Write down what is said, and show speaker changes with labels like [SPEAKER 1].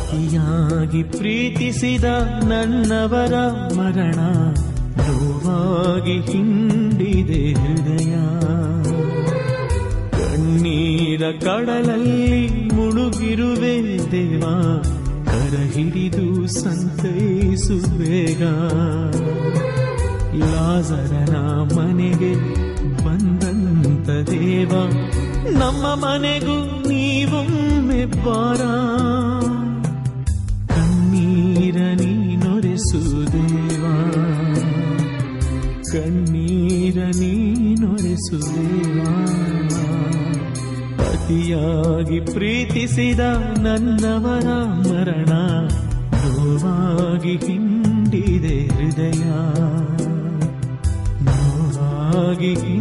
[SPEAKER 1] ಅತಿಯಾಗಿ ಪ್ರೀತಿಸಿದ ನನ್ನವರ ಮರಣ ನೋವಾಗಿ ಹಿಂಡಿದೆ ಹೃದಯ ಕಣ್ಣೀರ ಕಡಲಲ್ಲಿ ಮುಳುಗಿರುವೆ ದೇವ ಕರ ಹಿಡಿದು ಸಂತೈಸು ಬೇಗ ಲಾಜರನ ಮನೆಗೆ ಬಂದಂತ ದೇವ ನಮ್ಮ ಮನೆಗೂ ನೀವೊಮ್ಮೆ ಬಾರ ಕಣ್ಣೀರ ನೀನೊರೆಸು ದೇವ ಕಣ್ಣೀರ ನೀನೊರೆಸು ದೇವ ಅತಿಯಾಗಿ ಪ್ರೀತಿಸಿದ ನನ್ನವರ ಮರಣ ನೋವಾಗಿ ಹಿಂಡಿದೆ ಹೃದಯ ನೋವಾಗಿ